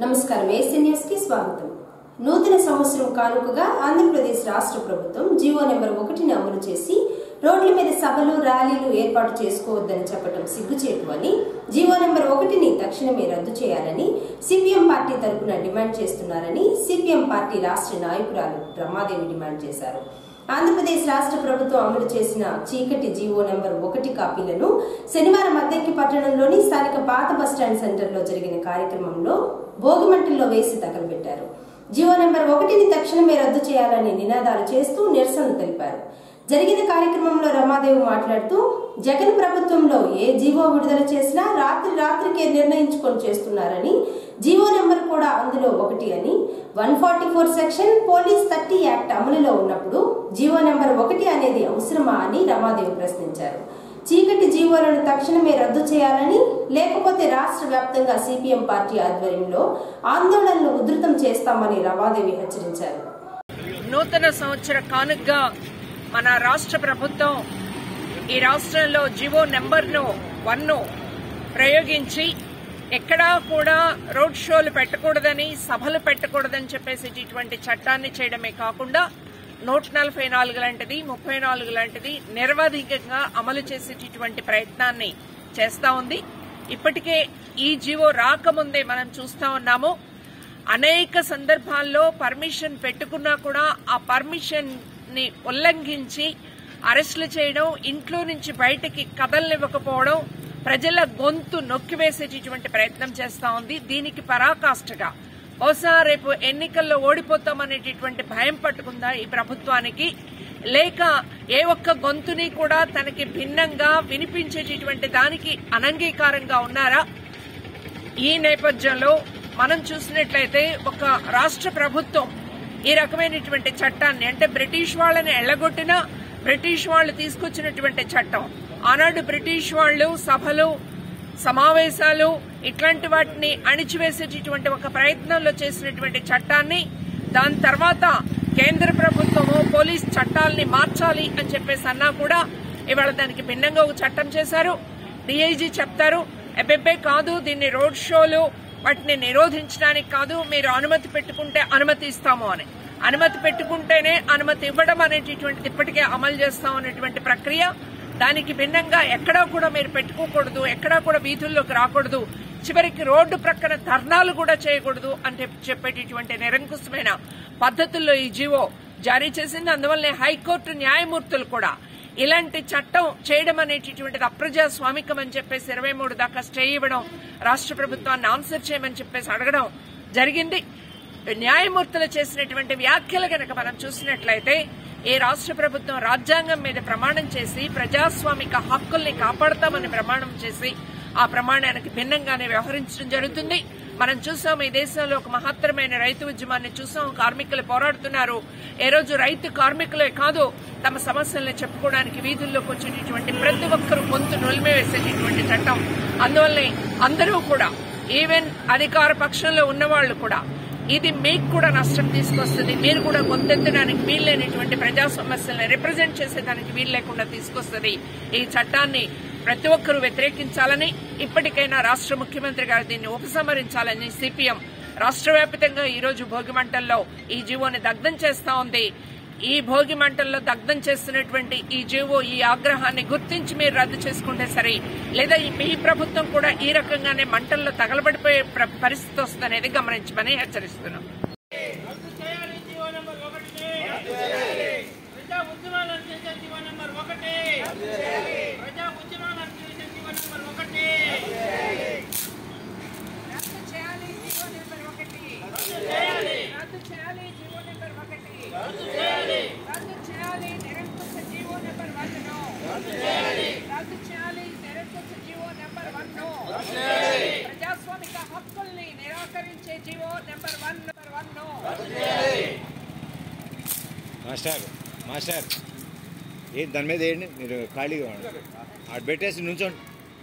నమస్కారం AC news కి స్వాగతం నూతన సంవత్సరం కానుకగా ఆంధ్రప్రదేశ్ రాష్ట్ర ప్రభుత్వం జీవో నెంబర్ ఒకటిని అమలు చేసి రోడ్ల మీద సభలు ర్యాలీలు ఏర్పాటు చేసుకోవద్దని చెప్పడం సిగ్గుచేటు అని జీవో నెంబర్ ఒకటిని తక్షణమే రద్దు చేయాలని సిపిఎం పార్టీ తరపున డిమాండ్ చేస్తున్నారని సిపిఎం పార్టీ రాష్ట్ర నాయకురాలు రమాదేవి డిమాండ్ చేశారు ఆంధ్రప్రదేశ్ రాష్ట్ర ప్రభుత్వం అమలు చేసిన చీకటి జీవో నెంబర్ ఒకటి కాపీలను శనివారం అద్దెక్కి పట్టణంలోని స్థానిక పాత బస్టాండ్ సెంటర్లో జరిగిన కార్యక్రమంలో భోగిమంటల్లో వేసి తగలబెట్టారు జీవో నెంబర్ ఒకటిని తక్షణమే రద్దు చేయాలని నినాదాలు చేస్తూ నిరసన తెలిపారు జరిగిన కార్యక్రమంలో రమాదేవి మాట్లాడుతూ జగన్ ప్రభుత్వంలో ఏ జీవో విడుదల చేసినా రాత్రి రాత్రికే నిర్ణయించుకొని చేస్తున్నారని జీవో నెంబర్ కూడా అందులో ఒకటి అని one forty four section police thirty act అమలులో ఉన్నప్పుడు జీవో నెంబర్ ఒకటి అనేది అవసరమా అని రమాదేవి ప్రశ్నించారు చీకటి జీవోలను తక్షణమే రద్దు చేయాలని లేకపోతే రాష్ట్ర వ్యాప్తంగా సిపిఎం పార్టీ ఆధ్వర్యంలో ఆందోళనలు ఉధృతం చేస్తామని రమాదేవి హెచ్చరించారు నూతన సంవత్సర కానుకగా మన రాష్ట్ర ప్రభుత్వం ఈ రాష్ట్రంలో జివో నెంబర్ను వన్ ప్రయోగించి ఎక్కడా కూడా రోడ్ షోలు పెట్టకూడదని సభలు పెట్టకూడదని చెప్పేసి ఇటువంటి చట్టాన్ని చేయడమే కాకుండా నూట నలభై నాలుగు లాంటిది ముప్పై నాలుగు లాంటిది నిరవధికంగా అమలు చేసేటటువంటి ప్రయత్నాన్ని చేస్తా ఉంది ఇప్పటికే ఈ జీవో రాకముందే మనం చూస్తా ఉన్నాము అనేక సందర్భాల్లో పర్మిషన్ పెట్టుకున్నా కూడా ఆ పర్మిషన్ ని ఉల్లంఘించి అరెస్టులు చేయడం ఇంట్లో నుంచి బయటకి కదలనివ్వకపోవడం ప్రజల గొంతు నొక్కివేసేటటువంటి ప్రయత్నం చేస్తా ఉంది దీనికి పరాకాష్ఠగా బహుశా రేపు ఎన్నికల్లో ఓడిపోతామనేటటువంటి భయం పట్టుకుందా ఈ ప్రభుత్వానికి లేక ఏ ఒక్క గొంతుని కూడా తనకి భిన్నంగా వినిపించేటటువంటి దానికి అనంగీకారంగా ఉన్నారా ఈ నేపథ్యంలో మనం చూసినట్లయితే ఒక రాష్ట్ర ప్రభుత్వం ఈ రకమైనటువంటి చట్టాన్ని అంటే బ్రిటిష్ వాళ్ళని ఎళ్లగొట్టిన బ్రిటిష్ వాళ్ళు తీసుకొచ్చినటువంటి చట్టం ఆనాడు బ్రిటిష్ వాళ్ళు సభలు సమావేశాలు ఇట్లాంటి వాటిని అణిచివేసేటటువంటి ఒక ప్రయత్నంలో చేసినటువంటి చట్టాన్ని దాని తర్వాత కేంద్ర ప్రభుత్వము పోలీస్ చట్టాలని మార్చాలి అని చెప్పేసి అన్నా కూడా ఇవాళ దానికి భిన్నంగా ఒక చట్టం చేశారు డిఐజీ చెప్తారు ఎబ్బెబ్బే కాదు దీన్ని రోడ్ షోలు వాటిని నిరోధించడానికి కాదు మీరు అనుమతి పెట్టుకుంటే అనుమతి ఇస్తాము అని అనుమతి పెట్టుకుంటేనే అనుమతి ఇవ్వడం అనేటటువంటిది ఇప్పటికే అమలు చేస్తాం అనేటువంటి ప్రక్రియ దానికి భిన్నంగా ఎక్కడా కూడా మీరు పెట్టుకోకూడదు ఎక్కడా కూడా వీధుల్లోకి రాకూడదు చివరికి రోడ్డు ప్రక్కన ధర్నాలు కూడా చేయకూడదు అని చెప్పేటటువంటి నిరంకుశమైన పద్ధతుల్లో ఈ జీవో జారీ చేసింది అందువల్లనే హైకోర్టు న్యాయమూర్తులు కూడా ఇలాంటి చట్టం చేయడం అనేటటువంటిది అప్రజాస్వామికం అని చెప్పేసి ఇరవై మూడు దాకా స్టే ఇవ్వడం రాష్ట్ర ప్రభుత్వాన్ని ఆన్సర్ చేయమని చెప్పేసి అడగడం జరిగింది న్యాయమూర్తులు చేసినటువంటి వ్యాఖ్యలు కనుక మనం చూసినట్లయితే ఈ రాష్ట్ర ప్రభుత్వం రాజ్యాంగం మీద ప్రమాణం చేసి ప్రజాస్వామిక హక్కుల్ని కాపాడతామని ప్రమాణం చేసి ఆ ప్రమాణానికి భిన్నంగానే వ్యవహరించడం జరుగుతుంది మనం చూసాం ఈ దేశంలో ఒక మహత్తరమైన రైతు ఉద్యమాన్ని చూసాం కార్మికులు పోరాడుతున్నారు ఏ రోజు రైతు కార్మికులే కాదు తమ సమస్యల్ని చెప్పుకోవడానికి వీధుల్లోకి వచ్చేటటువంటి ప్రతి ఒక్కరూ గొంతు నొలిమే వేసేటటువంటి చట్టం అందువల్లనే అందరూ కూడా ఈవెన్ అధికార పక్షంలో ఉన్నవాళ్లు కూడా ఇది మీకు కూడా నష్టం తీసుకొస్తుంది మీరు కూడా గొంతెత్తడానికి వీల్లేనటువంటి ప్రజా సమస్యలను రిప్రజెంట్ చేసేదానికి వీలు లేకుండా తీసుకొస్తుంది ఈ చట్టాన్ని ప్రతి ఒక్కరూ వ్యతిరేకించాలని ఇప్పటికైనా రాష్ట్ర ముఖ్యమంత్రి గారు దీన్ని ఉపసంహరించాలని సిపిఎం రాష్ట్ర వ్యాప్తంగా ఈ రోజు భోగి మంటల్లో ఈ జీవోని దగ్ధం చేస్తా ఉంది ఈ భోగి మంటల్లో దగ్ధం చేస్తున్నటువంటి ఈ జీవో ఈ ఆగ్రహాన్ని గుర్తించి మీరు రద్దు చేసుకుంటే సరే లేదా మీ ప్రభుత్వం కూడా ఈ రకంగానే మంటల్లో తగలబడిపోయే ప్ర- పరిస్థితి వస్తుందనేది గమనించమని హెచ్చరిస్తున్నాం రద్దు చేయాలి జీవో నెంబర్ ఒకటి ప్రజా ఉద్యమాలను చేసే జీవో నెంబర్ ఒకటి ప్రజా ఉద్యమాలను చేసే జీవో నెంబర్ ఒకటి రద్దు చేయాలి జీవో నెంబర్ ఒకటి రద్దు చేయాలి రద్దు చేయాలి జీవో నెంబర్ ఒకటి రద్దు చేయాలి రద్దు చేయాలి నిరంకుశ జీవో నెంబర్ వన్ రద్దు చేయాలి రద్దు చేయాలి నిరంకుశ జీవో నెంబర్ వన్ రద్దు చేయాలి ప్రజాస్వామిక హక్కుల్ని నిరాకరించే GO number one number one రద్దు చేయాలి మాస్టర్ మాస్టర్ ఏ దాని మీద ఏంటి మీరు ఖాళీగా ఉండండి. ఆడ పెట్టేసి నుంచోండి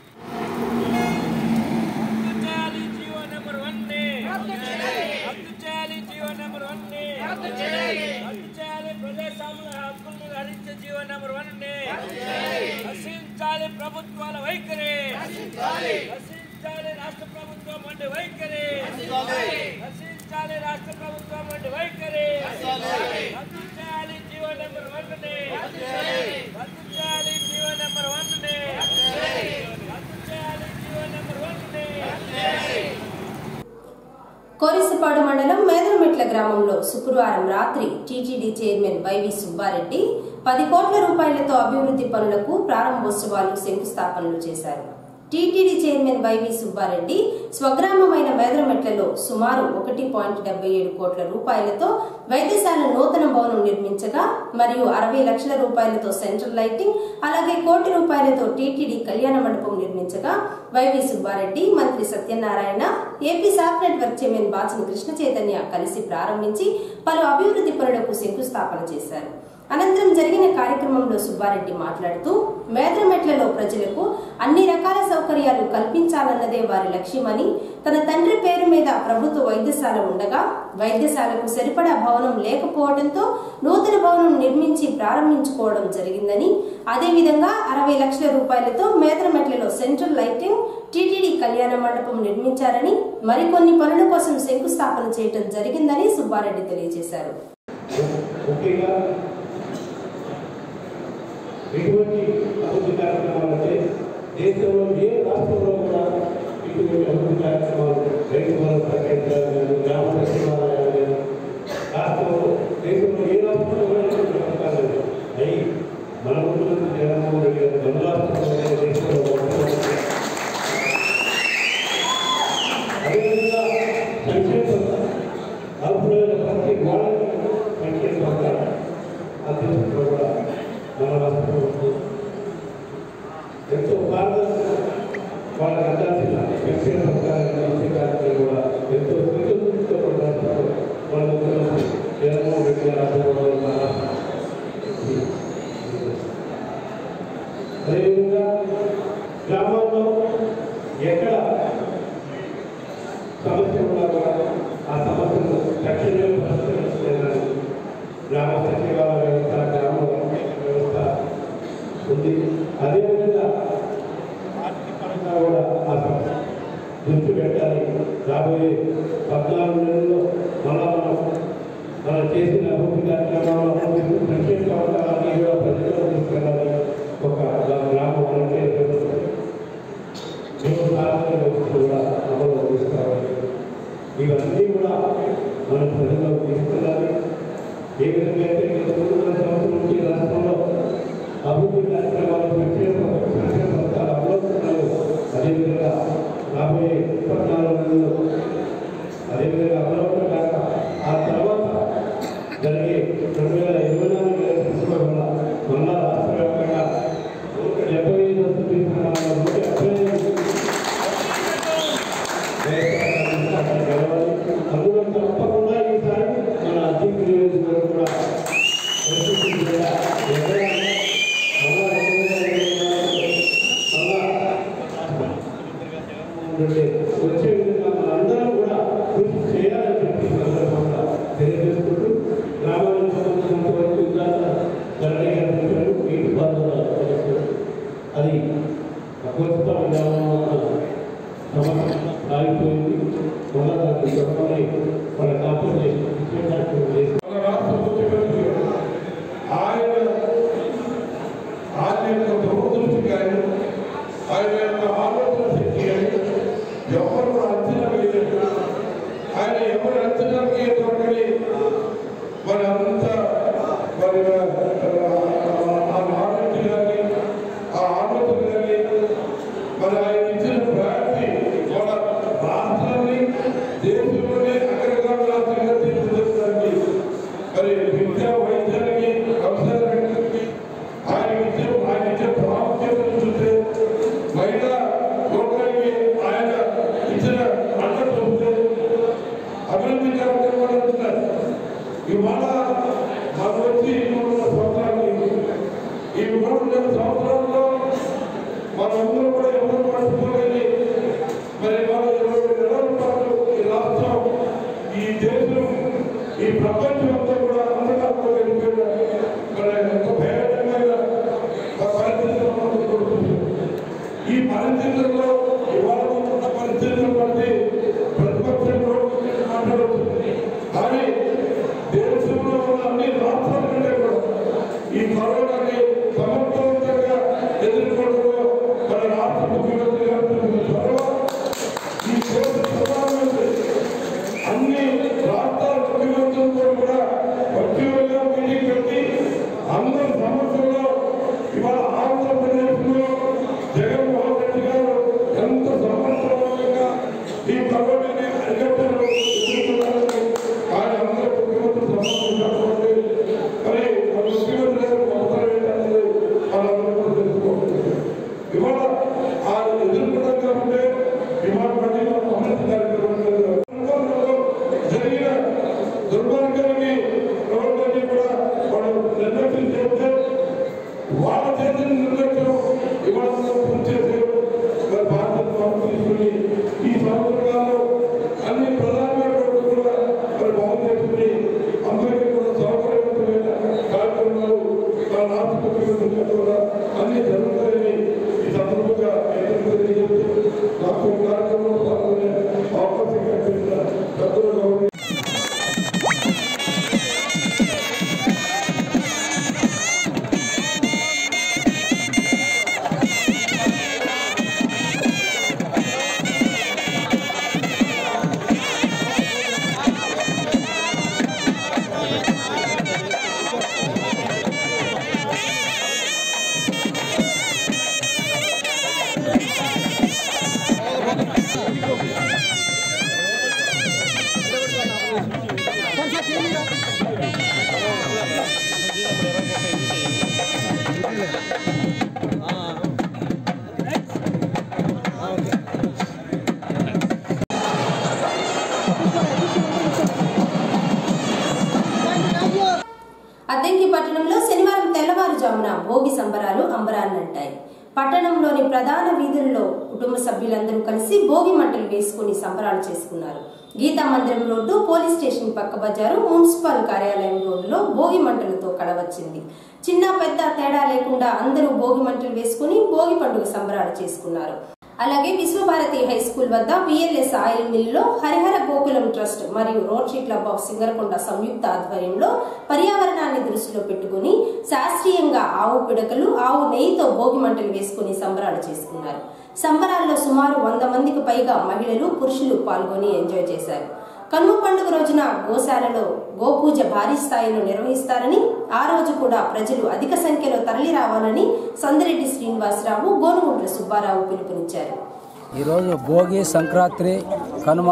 రద్దు చేయాలి జీవో నెంబర్ వన్ రద్దు చేయాలి జీవో నెంబర్ వన్ రద్దు చేయాలి రద్దు చేయాలి ప్రజాస్వామ్య హక్కుల్ని హరించే జీవో నెంబర్ వన్ నశించాలి ప్రభుత్వాల వైఖరి నశించాలి రాష్ట్ర ప్రభుత్వం వంటి వైఖరి నశించాలి రాష్ట్ర ప్రభుత్వం వంటి వైఖరి రద్దు చేయాలి జీవో నెంబర్ వన్ రద్దు చేయాలి జీవో నెంబర్ వన్ రద్దు చేయాలి జీవో నెంబర్ వన్ కోరిసపాడు మండలం మేదరమెట్ల గ్రామంలో శుక్రవారం రాత్రి టీటీడీ చైర్మన్ వైవి సుబ్బారెడ్డి పది కోట్ల రూపాయలతో అభివృద్ధి పనులకు ప్రారంభోత్సవాలు శంకుస్థాపనలు చేశారు టీటీడీ చైర్మన్ వైవి సుబ్బారెడ్డి స్వగ్రామమైన మేదరమెట్లలో సుమారు ఒకటి పాయింట్ డెబ్బై ఏడు కోట్ల రూపాయలతో వైద్యశాల నూతన భవనం నిర్మించగా మరియు అరవై లక్షల రూపాయలతో సెంట్రల్ లైటింగ్ అలాగే కోటి రూపాయలతో టీటీడీ కళ్యాణ మండపం నిర్మించగా వైవి సుబ్బారెడ్డి మంత్రి సత్యనారాయణ ఏపీ సాఫ్ నెట్వర్క్ చైర్మన్ బాచిన కృష్ణ చైతన్య కలిసి ప్రారంభించి పలు అభివృద్ధి పనులకు శంకుస్థాపన చేశారు అనంతరం జరిగిన కార్యక్రమంలో సుబ్బారెడ్డి మాట్లాడుతూ మేదరమెట్లలో ప్రజలకు అన్ని రకాల సౌకర్యాలు కల్పించాలన్నదే వారి లక్ష్యమని తన తండ్రి పేరు మీద ప్రభుత్వ వైద్యశాల ఉండగా వైద్యశాలకు సరిపడా భవనం లేకపోవడంతో నూతన భవనం నిర్మించి ప్రారంభించుకోవడం జరిగిందని అదేవిధంగా అరవై లక్షల రూపాయలతో మేదరమెట్లలో సెంట్రల్ లైటింగ్ టీటీడీ కళ్యాణ మండపం నిర్మించారని మరికొన్ని పనుల కోసం శంకుస్థాపన చేయడం జరిగిందని సుబ్బారెడ్డి తెలియజేశారు ముఖ్యంగా ఎటువంటి అభివృద్ధి కార్యక్రమాలు అంటే దేశంలో ఏ రాష్ట్రంలో కూడా ఇటువంటి అభివృద్ధి కార్యక్రమాలు రైతు భరోసా కేంద్రాలు కానీ గ్రామ సచివాలయాలు కానీ రాష్ట్రంలో దేశంలో ఏ రాష్ట్రంలో కూడా ఇటువంటి పథకాలు లేవు. అవి మన ముఖ్యమంత్రి జగన్మోహన్ రెడ్డి గారు మన రాష్ట్రంలో దేశంలో మొట్టమొదటి అదేవిధంగా సంక్షేమ అర్హులైన ప్రతి వాళ్ళకి సంక్షేమ పథకాలు అందించడంలో కూడా మన రాష్ట్ర ప్రభుత్వం ఎంతో పారదర్శక వాళ్ళకి అందాల్సిన సంక్షేమ పథకాలను అందించే కార్యక్రమం కూడా ఎంతో చిత్తశుద్ధితో మన రాష్ట్రంలో మన ముఖ్యమంత్రి జగన్మోహన్ రెడ్డి గారు ఆధ్వర్యంలో మన రాష్ట్రం అదేవిధంగా గ్రామాల్లో ఎక్కడ సమస్య ఉన్నా కూడా ఆ సమస్యను తక్షణమే పరిష్కరించడానికి గ్రామ సచివాలయ వ్యవస్థ గ్రామ వాలంటీర్ల వ్యవస్థ ఉంది అదేవిధంగా ఆర్థిక పరంగా కూడా ఆ సమస్య దృష్టి పెట్టాలి రాబోయే పద్నాలుగు నెలల్లో మళ్ళా మనం మనం చేసిన అభివృద్ధి కార్యక్రమాలు అభివృద్ధి సంక్షేమ పథకాలన్నీ కూడా ప్రజల్లో తీసుకెళ్ళాలి ఒక గ్రామ వాలంటీర్ వ్యవస్థ జీవసాధన వ్యవస్థ కూడా అమలు తీసుకోవాలి ఇవన్నీ కూడా మన ప్రజల్లో తీసుకెళ్ళాలి ఏ విధంగా అయితే గత మూడున్నర సంవత్సరం నుంచి రాష్ట్రంలో అభివృద్ధి కార్యక్రమాలు సంక్షేమ సంక్షేమ పథకాలు అమలవుతున్నాయో అదేవిధంగా రాబోయే పద్నాలుగు నెలల్లో అదేవిధంగా అమలవడం కాక ఆ తర్వాత జరిగే రెండు వేల ఇరవై నాలుగు ఎలక్షన్స్లో కూడా మళ్ళా రాష్ట్ర వ్యాప్తంగా నూట డెబ్బై ఐదు వస్తు తీసుకున్న నూట డెబ్బై ఐదు అందులో తప్పకుండా ఈసారి మన అధ్యక్ష నియోజకవర్గం కూడా పరిస్థితి కూడా ఎవరైనా మళ్ళా రెండు వేల ఇరవై నాలుగులో మళ్ళా వచ్చే విధంగా మనందరం కూడా కృషి చేయాలని చెప్పి ఈ సందర్భంగా తెలియజేసుకుంటూ గ్రామానికి సంబంధించినంత వరకు ఇందాక ధరణి గారు చెప్పారు నీటి పారుదల సమస్య. అది కోసిపాడు గ్రామంలో సమస్య ఆగిపోయింది మళ్ళా దాన్ని చెప్పమని వాళ్ళ కాంపన్సేషన్ ఇచ్చేటట్టు చేసి మన రాష్ట్ర ముఖ్యమంత్రి ఆయన ఆయన యొక్క దూరదృష్టి కానీ ఆయన యొక్క ఆలోచన శక్తి కానీ ఎవరు కూడా అంచనా వేయలేదు ఆయన ఎవరు అంచనా వేయకూడదని మరి అంత మరి ఆ నాలెడ్జ్ కానీ ఆ ఆలోచన కానీ మరి ఆయన ఇచ్చిన ప్రయారిటీ మన రాష్ట్రాన్ని దేశంలోనే అగ్రగామి తీర్చిదిద్దడానికి మరి విద్యా వైద్యానికి వ్యవసాయ రంగానికి ఆయన ఇచ్చే ఆయన ఇచ్చే ప్రాముఖ్యతను చూస్తే మహిళా లోకానికి ఆయన ఇచ్చిన అండర్ చూస్తే అభివృద్ధి కార్యక్రమాలు అంటున్నారు ఇవాళ మనం వచ్చి ఈ మూడున్నర సంవత్సరాలు అయింది. ఈ మూడున్నర సంవత్సరాల్లో మనందరూ కూడా ఎవరు పడుకోలేదు మరి మన ఇరవై నెలల పాటు ఈ రాష్ట్రం ఈ దేశం ఈ ప్రపంచం అంతా కూడా అంధకారంలో వెళ్ళిపోయిన మరి ఒక భయానకమైన ఒక పరిస్థితుల్లో మనం కోరుకుంటున్నాం. ఈ పరిస్థితుల్లో ఇవాళ ఉన్న పరిస్థితులను బట్టి ప్రతిపక్షంలో చేయాల్సిన నిర్లక్ష్యం ఇవాళ పూర్తి చేశారు మరి భారత ప్రభుత్వం తీసుకుని ఈ సంవత్సరాల్లో అన్ని ప్రధాన రోడ్లు కూడా మరి బాగు చేసుకుని అందరికీ కూడా సౌకర్యవంతమైన కార్యక్రమాలు మన రాష్ట్ర ప్రభుత్వం కూడా అన్ని జరుగుతాయని ఈ సందర్భంగా నేను తెలియజేస్తూ నాకు ఈ కార్యక్రమంలో పాల్గొనే అవకాశం కల్పించిన పెద్దలు గౌరవ అద్దెంకి పట్టణంలో శనివారం తెల్లవారుజామున భోగి సంబరాలు అంబరాన్నంటాయి పట్టణంలోని ప్రధాన వీధుల్లో కుటుంబ సభ్యులందరూ కలిసి భోగి మంటలు వేసుకుని సంబరాలు చేసుకున్నారు గీతా మందిరం రోడ్డు పోలీస్ స్టేషన్ పక్క బజారు మున్సిపల్ కార్యాలయం రోడ్డులో భోగి మంటలతో కళవచ్చింది చిన్న పెద్ద తేడా లేకుండా అందరూ భోగి మంటలు వేసుకుని భోగి పండుగ సంబరాలు చేసుకున్నారు అలాగే విశ్వభారతి హై స్కూల్ వద్ద విఎల్ఎస్ ఆయిల్ మిల్లో హరిహర గోకులం ట్రస్ట్ మరియు రోటరీ క్లబ్ ఆఫ్ సింగరకొండ సంయుక్త ఆధ్వర్యంలో పర్యావరణాన్ని దృష్టిలో పెట్టుకుని శాస్త్రీయంగా ఆవు పిడకలు ఆవు నెయ్యితో భోగి మంటలు వేసుకుని సంబరాలు చేసుకున్నారు సంబరాల్లో సుమారు వంద మందికి పైగా మహిళలు పురుషులు పాల్గొని ఎంజాయ్ చేశారు కనుమ పండుగ రోజున గోశాలలో గోపూజ భారీ స్థాయిలో నిర్వహిస్తారని ఆ రోజు కూడా ప్రజలు అధిక సంఖ్యలో తరలి రావాలని సందిరెడ్డి శ్రీనివాసరావు గోనుగుంట్ల సుబ్బారావు పిలుపునిచ్చారు ఈరోజు భోగి సంక్రాంతి కనుమ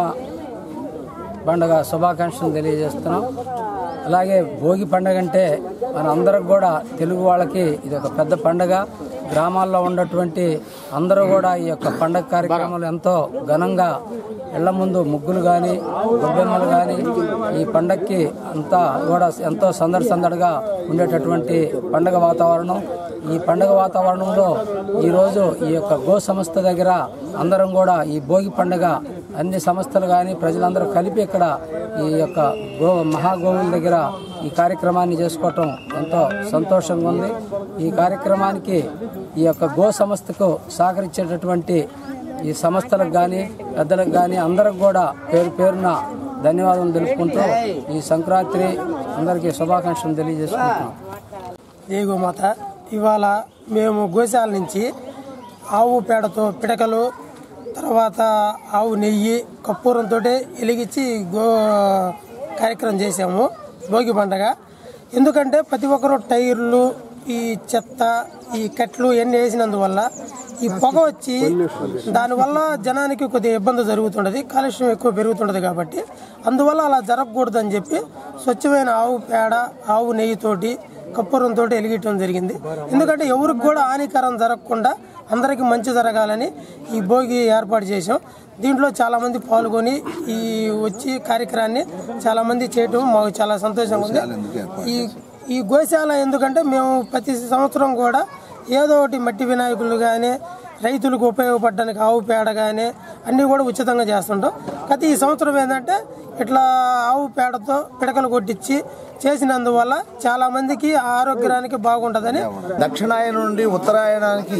పండుగ శుభాకాంక్షలు తెలియజేస్తున్నాం అలాగే భోగి పండుగ అంటే మన అందరికి కూడా తెలుగు వాళ్ళకి ఇది ఒక పెద్ద పండుగ గ్రామాల్లో ఉన్నటువంటి అందరూ కూడా ఈ యొక్క పండగ కార్యక్రమాలు ఎంతో ఘనంగా ఇళ్ల ముందు ముగ్గులు కానీ గొబ్బెమ్మలు కానీ ఈ పండగకి అంతా కూడా ఎంతో సందడి సందడిగా ఉండేటటువంటి పండగ వాతావరణం ఈ పండగ వాతావరణంలో ఈరోజు ఈ యొక్క గో సంస్థ దగ్గర అందరం కూడా ఈ భోగి పండుగ అన్ని సంస్థలు కానీ ప్రజలందరూ కలిపి ఇక్కడ ఈ యొక్క గో మహాగోవుల దగ్గర ఈ కార్యక్రమాన్ని చేసుకోవటం ఎంతో సంతోషంగా ఉంది ఈ కార్యక్రమానికి ఈ యొక్క గో సంస్థకు సహకరించేటటువంటి ఈ సంస్థలకు కానీ పెద్దలకు కానీ అందరికి కూడా పేరు పేరున ధన్యవాదాలు తెలుపుకుంటూ ఈ సంక్రాంతి అందరికీ శుభాకాంక్షలు తెలియజేసుకుంటున్నాం జై గోమాత ఇవాళ మేము గోశాల నుంచి ఆవు పేడతో పిడకలు తర్వాత ఆవు నెయ్యి కప్పూరంతో వెలిగించి గో కార్యక్రమం చేసాము భోగి పండగ ఎందుకంటే ప్రతి ఒక్కరు టైర్లు ఈ చెత్త ఈ కట్లు ఇవన్నీ వేసినందువల్ల ఈ పొగ వచ్చి దానివల్ల జనానికి కొద్దిగా ఇబ్బంది జరుగుతుండదు కాలుష్యం ఎక్కువ పెరుగుతుండదు కాబట్టి అందువల్ల అలా జరగకూడదని చెప్పి స్వచ్ఛమైన ఆవు పేడ ఆవు నెయ్యితోటి కప్పూరంతో వెలిగించడం జరిగింది ఎందుకంటే ఎవరికి కూడా హానికరం జరగకుండా అందరికీ మంచి జరగాలని ఈ భోగి ఏర్పాటు చేసాం దీంట్లో చాలా మంది పాల్గొని ఈ వచ్చి కార్యక్రమాన్ని చాలా మంది చేయటం మాకు చాలా సంతోషంగా ఉంది ఈ ఈ గోశాల ఎందుకంటే మేము ప్రతి సంవత్సరం కూడా ఏదో ఒకటి మట్టి వినాయకులు కానీ రైతులకు ఉపయోగపడడానికి ఆవు పేడ కానీ అన్నీ కూడా ఉచితంగా చేస్తుంటాం అయితే ఈ సంవత్సరం ఏంటంటే ఇట్లా ఆవు పేడతో పిడకలు కొట్టించి చేసినందువల్ల చాలా మందికి ఆరోగ్యానికి బాగుంటుందని దక్షిణాయన నుండి ఉత్తరాయణానికి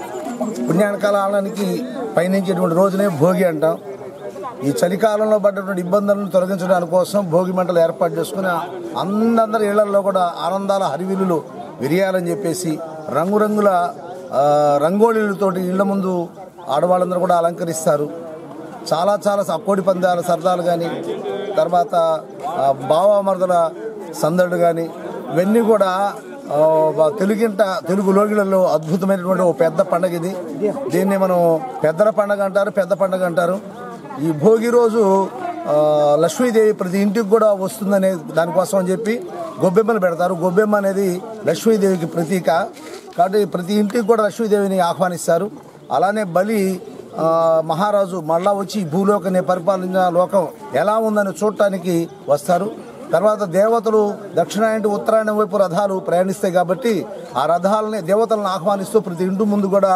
పుణ్యానకాలానికి పయనించేటువంటి రోజునే భోగి అంటాం ఈ చలికాలంలో పడ్డటువంటి ఇబ్బందులను తొలగించడానికి కోసం భోగి మంటలు ఏర్పాటు చేసుకుని అందరి ఇళ్లలో కూడా ఆనందాల హరివిల్లులు విరియాలని చెప్పేసి రంగురంగుల ఆ, రంగోళీలతోటి ఇళ్ల ముందు ఆడవాళ్ళందరూ కూడా అలంకరిస్తారు చాలా చాలా స- కోడి పందాల సరదాలు కానీ తర్వాత ఆ, బావామరదల సందడు కానీ ఇవన్నీ కూడా ఆ, బ- తెలుగింట తెలుగు లోగిళ్ళలో అద్భుతమైనటువంటి ఒక పెద్ద పండగ ఇది దీన్ని మనం పెద్దల పండగ అంటారు పెద్ద పండగ అంటారు ఈ భోగి రోజు ఆ, లక్ష్మీదేవి ప్రతి ఇంటికి కూడా వస్తుందనే దానికోసం అని చెప్పి గొబ్బెమ్మలు పెడతారు గొబ్బెమ్మ అనేది లక్ష్మీదేవికి ప్రతీక కాబట్టి ప్రతి ఇంటికి కూడా లక్ష్మీదేవిని ఆహ్వానిస్తారు అలానే బలి ఆ, మహారాజు మళ్ళా వచ్చి ఈ భూలోకని పరిపాలించిన లోకం ఎలా ఉందని చూడటానికి వస్తారు తర్వాత దేవతలు దక్షిణాయన ఉత్తరాయణ వైపు రథాలు ప్రయాణిస్తాయి కాబట్టి ఆ రథాలని దేవతలను ఆహ్వానిస్తూ ప్రతి ఇంటి ముందు కూడా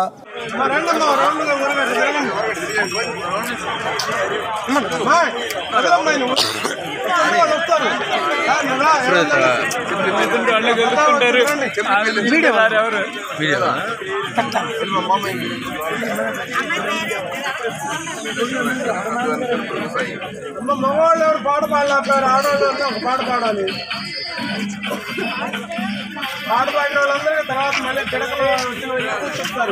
మగవాళ్ళు ఎవరు పాట పాడలేకపోయారు ఆడవాళ్ళు ఎవరు ఒక పాట పాడాలి పాట పాడిన వాళ్ళందరికీ తర్వాత మళ్ళీ తిరగలు వచ్చిన వాళ్ళు చెప్తారు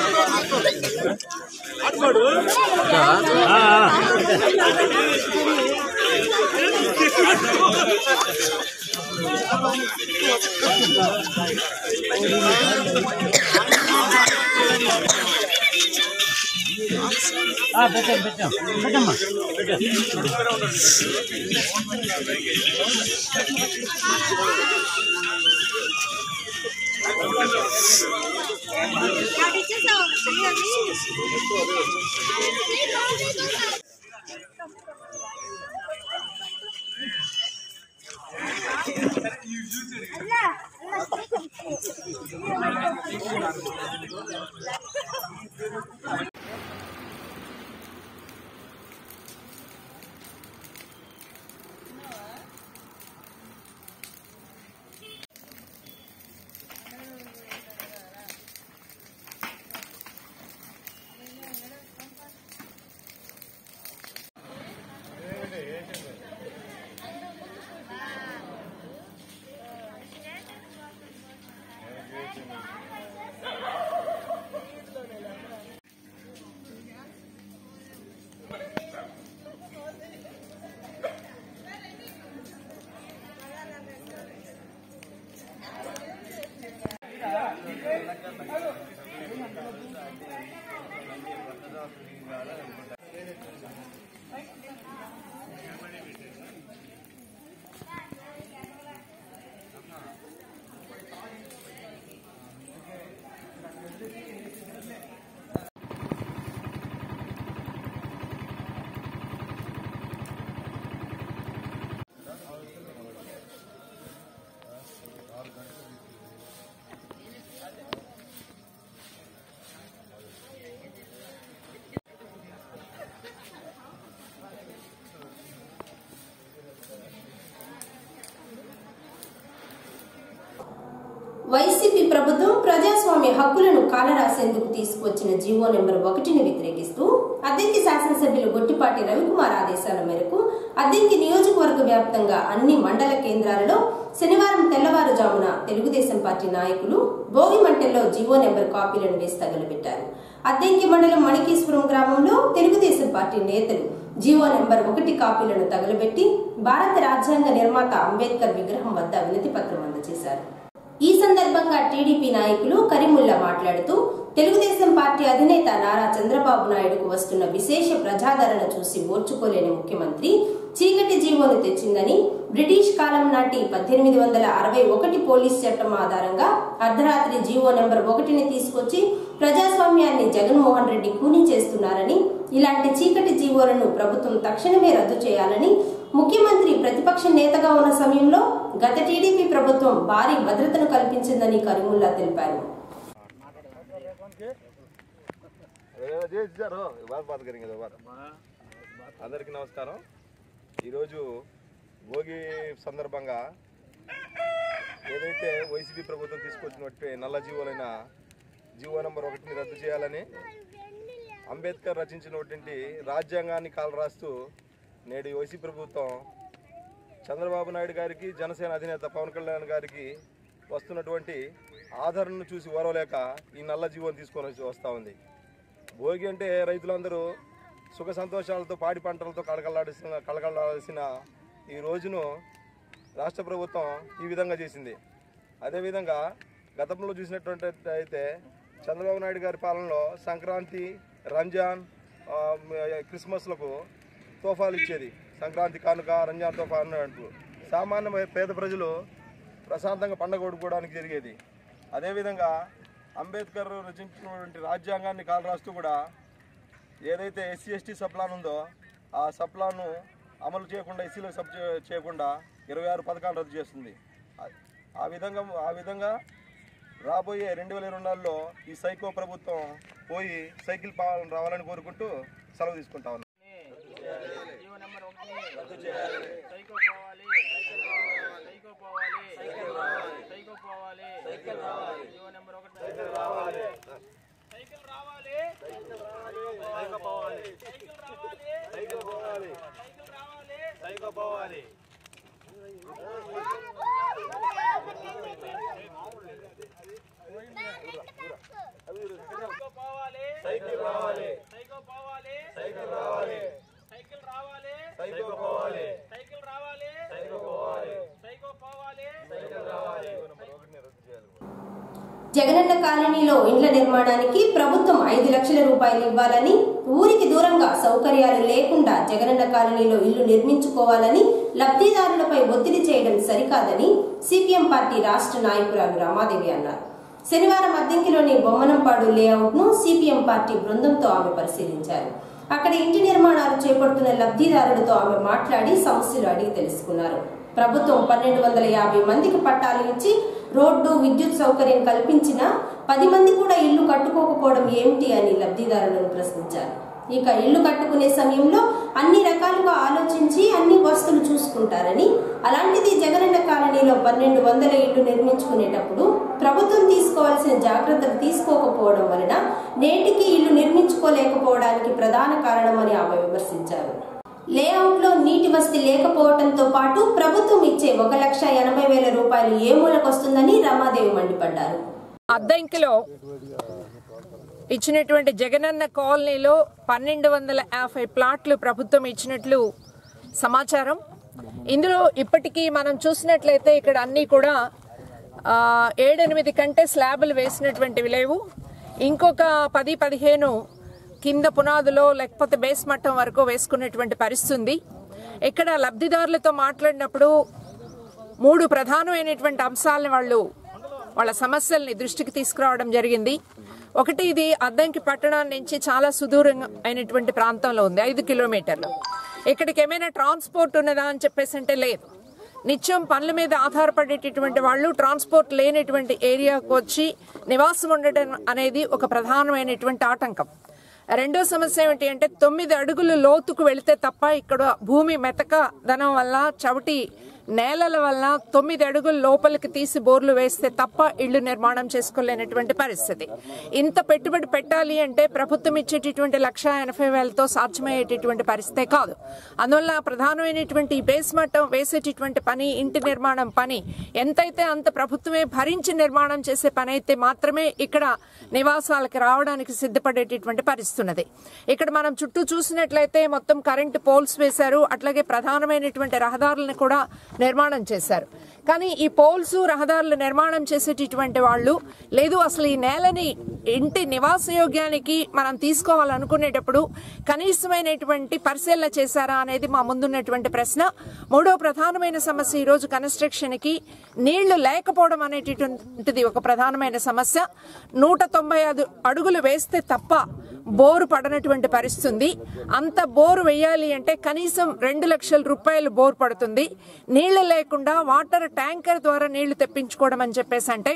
వైసీపీ ప్రభుత్వం ప్రజాస్వామ్య హక్కులను కాలరాసేందుకు తీసుకువచ్చిన జీవో నెంబర్ ఒకటిని వ్యతిరేకిస్తూ అద్దెంకి శాసనసభ్యులు గొట్టిపాటి రవికుమార్ ఆదేశాల మేరకు అద్దెంకి నియోజకవర్గ వ్యాప్తంగా అన్ని మండల కేంద్రాలలో శనివారం తెల్లవారుజామున తెలుగుదేశం పార్టీ నాయకులు భోగి మంటల్లో జీవో నెంబర్ కాపీలను వేసి తగలబెట్టారు అద్దెంకి మండలం మణికేశ్వరం గ్రామంలో తెలుగుదేశం పార్టీ నేతలు జీవో నెంబర్ ఒకటి కాపీలను తగలబెట్టి భారత రాజ్యాంగ నిర్మాత అంబేద్కర్ విగ్రహం వద్ద వినతి పత్రం అందజేశారు ఈ సందర్భంగా టీడీపీ నాయకులు కరీముల్లా మాట్లాడుతూ తెలుగుదేశం పార్టీ అధినేత నారా చంద్రబాబు నాయుడుకు వస్తున్న విశేష ప్రజాదరణ చూసి ఓర్చుకోలేని ముఖ్యమంత్రి చీకటి జీవోను తెచ్చిందని బ్రిటిష్ కాలం నాటి పద్దెనిమిది వందల అరవై ఒకటి పోలీస్ చట్టం ఆధారంగా అర్ధరాత్రి జీవో నెంబర్ ఒకటిని తీసుకొచ్చి ప్రజాస్వామ్యాన్ని జగన్మోహన్ రెడ్డి కూనీ చేస్తున్నారని ఇలాంటి చీకటి జీవోలను ప్రభుత్వం తక్షణమే రద్దు చేయాలని ముఖ్యమంత్రి ప్రతిపక్ష నేతగా ఉన్న సమయంలో గత టీడీపీ ప్రభుత్వం భారీ భద్రతను కల్పించిందని కరీముల్లా తెలిపారు చేశారు బాధ బాధ కరింగ్ బాధ అందరికీ నమస్కారం ఈరోజు భోగి సందర్భంగా ఏదైతే వైసీపీ ప్రభుత్వం తీసుకొచ్చినట్టు నల్ల జీవోలైన జీవో నెంబర్ ఒకటిని రద్దు చేయాలని అంబేద్కర్ రచించినటువంటి రాజ్యాంగాన్ని కాలు రాస్తూ నేడు ఈ వైసీపీ ప్రభుత్వం చంద్రబాబు నాయుడు గారికి జనసేన అధినేత పవన్ కళ్యాణ్ గారికి వస్తున్నటువంటి ఆదరణను చూసి ఓరవలేక ఈ నల్ల జీవోని తీసుకొని వచ్చి వస్తూ ఉంది భోగి అంటే రైతులందరూ సుఖ సంతోషాలతో పాడి పంటలతో కళకళలాడిసిన కళకళలాడాల్సిన ఈ రోజును రాష్ట్ర ప్రభుత్వం ఈ విధంగా చేసింది అదేవిధంగా గతంలో చూసినటువంటి అయితే చంద్రబాబు నాయుడు గారి పాలనలో సంక్రాంతి రంజాన్ ఆ, మ- క్రిస్మస్లకు తోఫాలు ఇచ్చేది సంక్రాంతి కానుక రంజాన్ తోఫా అన్నట్టు సామాన్య పేద ప్రజలు ప్రశాంతంగా పండగ కొడుకోవడానికి జరిగేది అదేవిధంగా అంబేద్కర్ రచించినటువంటి రాజ్యాంగాన్ని కాలరాస్తూ కూడా ఏదైతే ఎస్సీ ఎస్టీ సప్లాన్ ఉందో ఆ సప్లాను అమలు చేయకుండా ఎస్సీలకు సబ్ చే- చేయకుండా ఇరవై ఆరు పథకాలు రద్దు చేస్తుంది ఆ- ఆ విధంగా ఆ విధంగా రాబోయే రెండు వేల ఇరవై నాలుగులో ఈ సైకో ప్రభుత్వం పోయి సైకిల్ పాలన రావాలని కోరుకుంటూ సెలవు తీసుకుంటా ఉన్నాను జీవో నెంబర్ ఒకటి సైకో పోవాలి సైకో పోవాలి సైకో పోవాలి జీవో నెంబర్ ఒకటి సైకిల్ రావాలి సైకిల్ రావాలి సైకో పోవాలి సైకిల్ రావాలి సైకిల్ పోవాలి సైకిల్ రావాలి సైకో పోవాలి సైకో పోవాలి సైకిల్ రావాలి సైకో పోవాలి సైకిల్ రావాలి సైకిల్ రావాలి సైకో పోవాలి సైకిల్ రావాలి సైకో పోవాలి సైకో పోవాలి సైకిల్ రావాలి జగనన్న కాలనీలో ఇండ్ల నిర్మాణానికి ప్రభుత్వం ఐదు లక్షల రూపాయలు ఇవ్వాలని ఊరికి దూరంగా సౌకర్యాలు లేకుండా జగనన్న కాలనీలో ఇల్లు నిర్మించుకోవాలని లబ్ధిదారులపై ఒత్తిడి చేయడం సరికాదని సిపిఎం పార్టీ రాష్ట్ర నాయకురాలు రమాదేవి అన్నారు శనివారం అద్దెంకిలోని బొమ్మనంపాడు లేఅవుట్ ను సిపిఎం పార్టీ బృందంతో ఆమె పరిశీలించారు అక్కడ ఇంటి నిర్మాణాలు చేపడుతున్న లబ్ధిదారులతో ఆమె మాట్లాడి సమస్యలు అడిగి తెలుసుకున్నారు ప్రభుత్వం పన్నెండు వందల యాభై మందికి పట్టాలు ఇచ్చి రోడ్డు విద్యుత్ సౌకర్యం కల్పించినా పది మంది కూడా ఇల్లు కట్టుకోకపోవడం ఏమిటి అని లబ్ధిదారులను ప్రశ్నించారు ఇక ఇల్లు కట్టుకునే సమయంలో అన్ని రకాలుగా ఆలోచించి అన్ని వస్తువులు చూసుకుంటారని అలాంటిది జగనన్న కాలనీలో పన్నెండు వందల ఇల్లు నిర్మించుకునేటప్పుడు ప్రభుత్వం తీసుకోవాల్సిన జాగ్రత్తలు తీసుకోకపోవడం వలన నేటికి ఇల్లు నిర్మించుకోలేకపోవడానికి ప్రధాన కారణమని ఆమె విమర్శించారు లేఅవుట్ లో నీటి వసతి లేకపోవడంతో పాటు ప్రభుత్వం ఇచ్చే ఒక లక్ష ఎనభై వేల రూపాయలు ఏ మూలకొస్తుందని రమాదేవి మండిపడ్డారు అద్దంకిలో ఇచ్చినటువంటి జగనన్న కాలనీలో పన్నెండు వందల యాభై ప్లాట్లు ప్రభుత్వం ఇచ్చినట్లు సమాచారం ఇందులో ఇప్పటికీ మనం చూసినట్లయితే ఇక్కడ అన్నీ కూడా ఆ, ఏడెనిమిది కంటే స్లాబులు వేసినటువంటివి లేవు ఇంకొక పది పదిహేను కింద పునాదులో లేకపోతే బేస్ మట్టం వరకు వేసుకున్నటువంటి పరిస్థితి ఉంది ఇక్కడ లబ్ధిదారులతో మాట్లాడినప్పుడు మూడు ప్రధానమైనటువంటి అంశాలను వాళ్ళు వాళ్ళ సమస్యల్ని దృష్టికి తీసుకురావడం జరిగింది ఒకటి ఇది అద్దంకి పట్టణం నుంచి చాలా సుదూరం అయినటువంటి ప్రాంతంలో ఉంది ఐదు కిలోమీటర్లు ఇక్కడికి ఏమైనా ట్రాన్స్పోర్ట్ ఉన్నదా అని చెప్పేసి అంటే లేదు నిత్యం పనుల మీద ఆధారపడేటటువంటి వాళ్ళు ట్రాన్స్పోర్ట్ లేనటువంటి ఏరియాకు వచ్చి నివాసం ఉండటం అనేది ఒక ప్రధానమైనటువంటి ఆటంకం రెండో సమస్య ఏమిటి అంటే తొమ్మిది అడుగులు లోతుకు వెళితే తప్ప ఇక్కడ భూమి మెతక ధనం వల్ల చవిటి నేలల వల్ల తొమ్మిది అడుగులు లోపలికి తీసి బోర్లు వేస్తే తప్ప ఇళ్లు నిర్మాణం చేసుకోలేనటువంటి పరిస్థితి ఇంత పెట్టుబడి పెట్టాలి అంటే ప్రభుత్వం ఇచ్చేటటువంటి లక్ష ఎనభై వేలతో సాధ్యమయ్యేటటువంటి పరిస్థితే కాదు అందువల్ల ప్రధానమైనటువంటి ఈ బేస్ మట్టం వేసేటటువంటి పని ఇంటి నిర్మాణం పని ఎంతైతే అంత ప్రభుత్వమే భరించి నిర్మాణం చేసే పని అయితే మాత్రమే ఇక్కడ నివాసాలకు రావడానికి సిద్ధపడేటటువంటి పరిస్థితి ఉన్నది ఇక్కడ మనం చుట్టూ చూసినట్లయితే మొత్తం కరెంటు పోల్స్ వేశారు అట్లాగే ప్రధానమైనటువంటి రహదారులను కూడా నిర్మాణం చేశారు కానీ ఈ పోల్స్ రహదారులు నిర్మాణం చేసేటటువంటి వాళ్ళు లేదు అసలు ఈ నేలని ఇంటి నివాసయోగ్యానికి మనం తీసుకోవాలనుకునేటప్పుడు కనీసమైనటువంటి పరిశీలన చేశారా అనేది మా ముందున్నటువంటి ప్రశ్న మూడో ప్రధానమైన సమస్య ఈ రోజు కన్స్ట్రక్షన్ కి నీళ్లు లేకపోవడం అనేటటువంటిది ఒక ప్రధానమైన సమస్య నూట తొంభై ఐదు అడుగులు వేస్తే తప్ప బోరు పడనటువంటి పరిస్థితి ఉంది అంత బోరు వేయాలి అంటే కనీసం రెండు లక్షల రూపాయలు బోరు పడుతుంది నీళ్లు లేకుండా వాటర్ ట్యాంకర్ ద్వారా నీళ్లు తెప్పించుకోవడం అని చెప్పేసి అంటే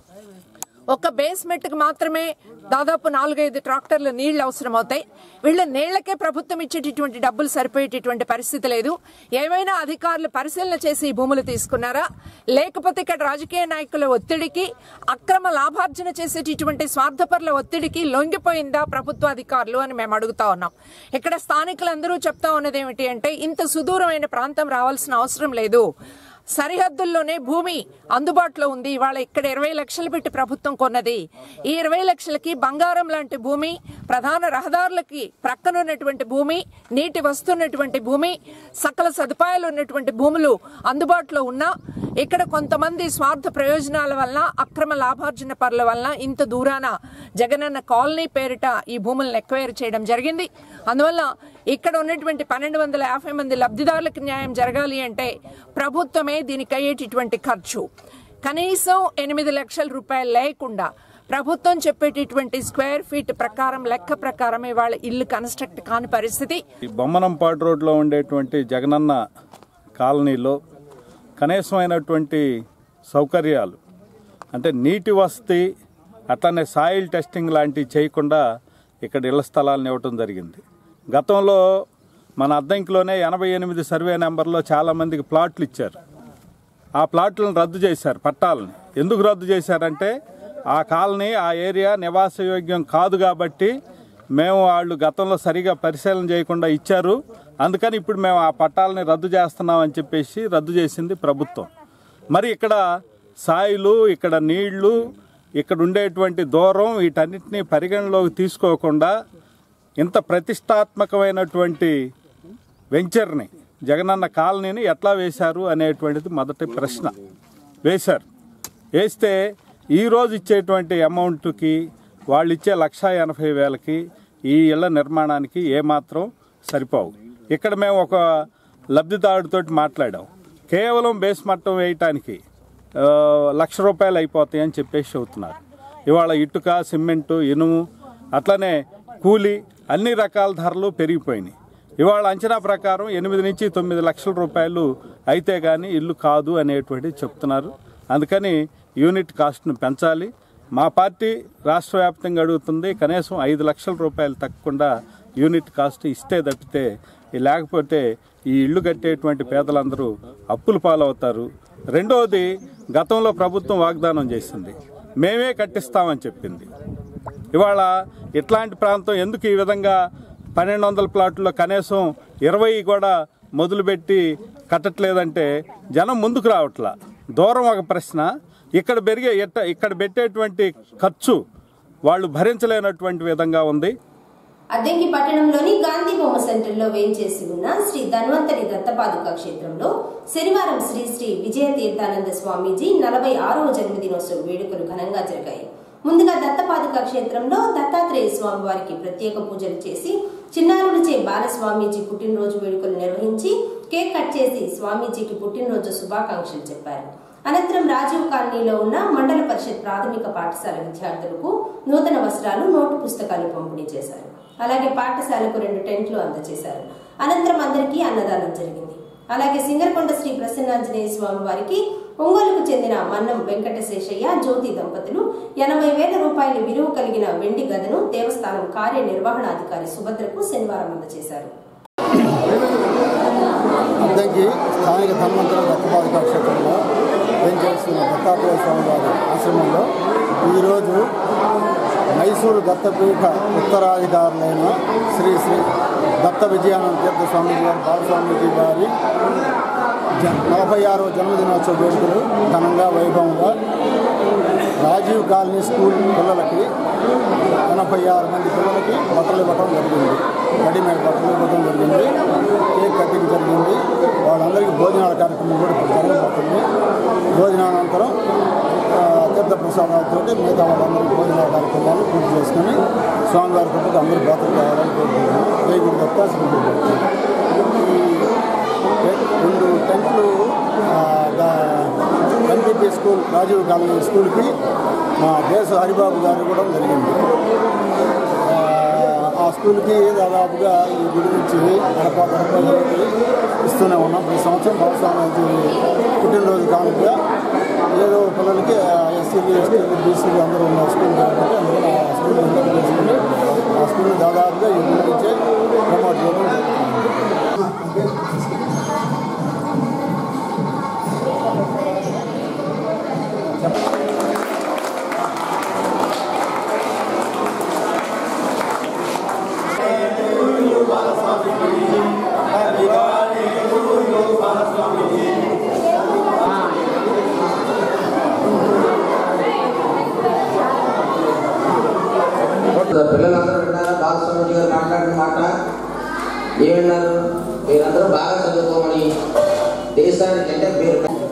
ఒక బేస్మెంట్ కి మాత్రమే దాదాపు నాలుగైదు ట్రాక్టర్లు నీళ్లు అవసరం అవుతాయి వీళ్ళ నీళ్లకే ప్రభుత్వం ఇచ్చేటటువంటి డబ్బులు సరిపోయేటటువంటి పరిస్థితి లేదు ఏమైనా అధికారులు పరిశీలన చేసి ఈ భూములు తీసుకున్నారా లేకపోతే ఇక్కడ రాజకీయ నాయకుల ఒత్తిడికి అక్రమ లాభార్జన చేసేటటువంటి స్వార్థపరుల ఒత్తిడికి లొంగిపోయిందా ప్రభుత్వ అధికారులు అని మేము అడుగుతా ఉన్నాం ఇక్కడ స్థానికులందరూ చెప్తా ఉన్నది ఏమిటి అంటే ఇంత సుదూరమైన ప్రాంతం రావాల్సిన అవసరం లేదు సరిహద్దుల్లోనే భూమి అందుబాటులో ఉంది ఇవాళ ఇక్కడ ఇరవై లక్షలు పెట్టి ప్రభుత్వం కొన్నది ఈ ఇరవై లక్షలకి బంగారం లాంటి భూమి ప్రధాన రహదారులకి ప్రక్కనున్నటువంటి భూమి నీటి వస్తున్నటువంటి భూమి సకల సదుపాయాలు ఉన్నటువంటి భూములు అందుబాటులో ఉన్నా ఇక్కడ కొంతమంది స్వార్థ ప్రయోజనాల వల్ల అక్రమ లాభార్జన పరుల వల్ల ఇంత దూరాన జగనన్న కాలనీ పేరిట ఈ భూములను ఎక్వైర్ చేయడం జరిగింది అందువల్ల ఇక్కడ ఉన్నటువంటి పన్నెండు వందల యాభై మంది లబ్ధిదారులకు న్యాయం జరగాలి అంటే ప్రభుత్వమే దీనికి అయ్యేటటువంటి ఖర్చు కనీసం ఎనిమిది లక్షల రూపాయలు లేకుండా ప్రభుత్వం చెప్పేటటువంటి స్క్వేర్ ఫీట్ ప్రకారం లెక్క ప్రకారం ఇవాళ ఇల్లు కన్స్ట్రక్ట్ కాని పరిస్థితి ఈ బొమ్మనంపాడు రోడ్లో ఉండేటువంటి జగనన్న కాలనీలో కనీసమైనటువంటి సౌకర్యాలు అంటే నీటి వసతి అట్లనే సాయిల్ టెస్టింగ్ లాంటివి చేయకుండా ఇక్కడ ఇళ్ల స్థలాలను ఇవ్వటం జరిగింది గతంలో మన అద్దంకిలోనే ఎనభై ఎనిమిది సర్వే నెంబర్లో చాలామందికి ప్లాట్లు ఇచ్చారు ఆ ప్లాట్లను రద్దు చేశారు పట్టాలని ఎందుకు రద్దు చేశారంటే ఆ కాలనీ ఆ ఏరియా నివాసయోగ్యం కాదు కాబట్టి మేము వాళ్ళు గతంలో సరిగా పరిశీలన చేయకుండా ఇచ్చారు అందుకని ఇప్పుడు మేము ఆ పట్టాలని రద్దు చేస్తున్నామని చెప్పేసి రద్దు చేసింది ప్రభుత్వం మరి ఇక్కడ సాయిలు ఇక్కడ నీళ్లు ఇక్కడ ఉండేటువంటి దూరం వీటన్నిటినీ పరిగణలోకి తీసుకోకుండా ఇంత ప్రతిష్టాత్మకమైనటువంటి వెంచర్ని జగనన్న కాలనీని ఎట్లా వేశారు అనేటువంటిది మొదటి ప్రశ్న వేశారు వేస్తే ఈరోజు ఇచ్చేటువంటి అమౌంట్కి వాళ్ళు ఇచ్చే లక్షా ఎనభై వేలకి ఈ ఇళ్ల నిర్మాణానికి ఏమాత్రం సరిపోవు ఇక్కడ మేము ఒక లబ్ధిదారుడితోటి మాట్లాడాం కేవలం బేస్ మట్టం వేయటానికి ఆ, లక్ష రూపాయలు అయిపోతాయి అని చెప్పేసి చెబుతున్నారు ఇవాళ ఇటుక సిమెంటు ఇనుము అట్లనే కూలి అన్ని రకాల ధరలు పెరిగిపోయినాయి ఇవాళ అంచనా ప్రకారం ఎనిమిది నుంచి తొమ్మిది లక్షల రూపాయలు అయితే కానీ ఇల్లు కాదు అనేటువంటిది చెప్తున్నారు అందుకని యూనిట్ కాస్ట్ను పెంచాలి మా పార్టీ రాష్ట్ర వ్యాప్తంగా అడుగుతుంది కనీసం ఐదు లక్షల రూపాయలు తగ్గకుండా యూనిట్ కాస్ట్ ఇస్తే తప్పితే ఈ లేకపోతే ఈ ఇల్లు కట్టేటువంటి పేదలందరూ అప్పుల పాలవుతారు రెండవది గతంలో ప్రభుత్వం వాగ్దానం చేసింది మేమే కట్టిస్తామని చెప్పింది ఇవాళ ఇట్లాంటి ప్రాంతం ఎందుకు ఈ విధంగా పన్నెండు వందల ప్లాట్లో కనీసం ఇరవై కూడా మొదలుపెట్టి కట్టట్లేదంటే జనం ముందుకు రావట్లా దూరం ఒక ప్రశ్న ఇక్కడ పెరిగే ఎట్ట ఇక్కడ పెట్టేటువంటి ఖర్చు వాళ్ళు భరించలేనటువంటి విధంగా ఉంది అద్దెంకి పట్టణంలోని గాంధీ బొమ్మ సెంటర్లో వేంచేసి ఉన్న శ్రీ ధన్వంతరి దత్తపాదుక క్షేత్రంలో శనివారం శ్రీ శ్రీ విజయ తీర్థానంద స్వామీజీ నలభై ఆరవ జన్మదినోత్సవ వేడుకలు ఘనంగా జరిగాయి ముందుగా దత్తపాదుక క్షేత్రంలో దత్తాత్రేయ స్వామి వారికి ప్రత్యేక పూజలు చేసి చిన్నారులచే బాలస్వామీజీ పుట్టినరోజు వేడుకలు నిర్వహించి కేక్ కట్ చేసి స్వామీజీకి పుట్టినరోజు శుభాకాంక్షలు చెప్పారు అనంతరం రాజీవ్ కాలనీలో ఉన్న మండల పరిషత్ ప్రాథమిక పాఠశాల విద్యార్థులకు నూతన వస్త్రాలు నోటు పుస్తకాలు పంపిణీ చేశారు అలాగే పాఠశాలకు రెండు టెంట్లు అందజేశారు అనంతరం అందరికీ అన్నదానం జరిగింది అలాగే సింగరకొండ శ్రీ ప్రసన్నాంజనేయ స్వామి వారికి ఒంగోలుకు చెందిన మన్నం వెంకటశేషయ్య జ్యోతి దంపతులు ఎనభై వేల రూపాయల విలువ కలిగిన వెండి గదను దేవస్థానం కార్యనిర్వహణాధికారి సుభద్రకు శనివారం అందజేశారు అద్దంకి స్థానిక ధన్వంతర దత్తపాదిక క్షేత్రంలో వెంచేస్తున్న దత్తాత్రేయ స్వామి వారి ఆశ్రమంలో ఈరోజు మైసూరు దత్తపీఠ ఉత్తరాధికారులైన శ్రీ శ్రీ దత్త విజయానంద తీర్థ స్వామీజీ గారి బాలస్వామీజీ గారి జ- నలభై ఆరవ జన్మదినోత్సవ వేడుకలు ఘనంగా వైభవంగా రాజీవ్ కాలనీ స్కూల్ పిల్లలకి ఎనభై ఆరు మంది పిల్లలకి బట్టలు ఇవ్వడం జరిగింది రెడీమేడ్ బట్టలు ఇవ్వడం జరిగింది కేక్ కటింగ్ జరిగింది వాళ్ళందరికీ భోజనాల కార్యక్రమం కూడా ఇప్పుడు జరగబోతుంది భోజనానంతరం ఆ, తీర్థ ప్రసాదాలతో మిగతా వాళ్ళందరికీ భోజనాల కార్యక్రమాలు పూర్తి చేసుకొని స్వామివారి కృపకు అందరూ బాతులు కావాలని కోరుకుంటున్నాం జై గురు దత్త శ్రీ గురు దత్త. ఈ రెండు టెంట్లు ఎన్టీపీ స్కూల్ రాజీవ్ కాలనీ స్కూల్కి మా దేశ హరిబాబు గారు కూడా జరిగింది ఆ, ఆ స్కూల్కి దాదాపుగా ఈ గుడి నుంచి గడప గడప గడపకి ఇస్తూనే ఉన్నాం ప్రతి సంవత్సరం బాలస్వామి పుట్టినరోజు కానుకగా ఏదో పిల్లలకి ఎస్సీలు ఎస్టీలు బీసీలు అందరూ ఉన్న స్కూల్ కాబట్టి అందుకని ఆ స్కూల్ ఎంపిక చేసుకుని ఆ స్కూల్ని దాదాపుగా ఈ గుడి నుంచే ప్రమోట్ చేయడం జరుగుతుంది. పిల్లలందరూ విన్నారా బాలస్వామి గారు మాట్లాడిన మాట ఏమన్నారు మీరందరూ బాగా చదువుకోమని దేశానికి అంటే మీరు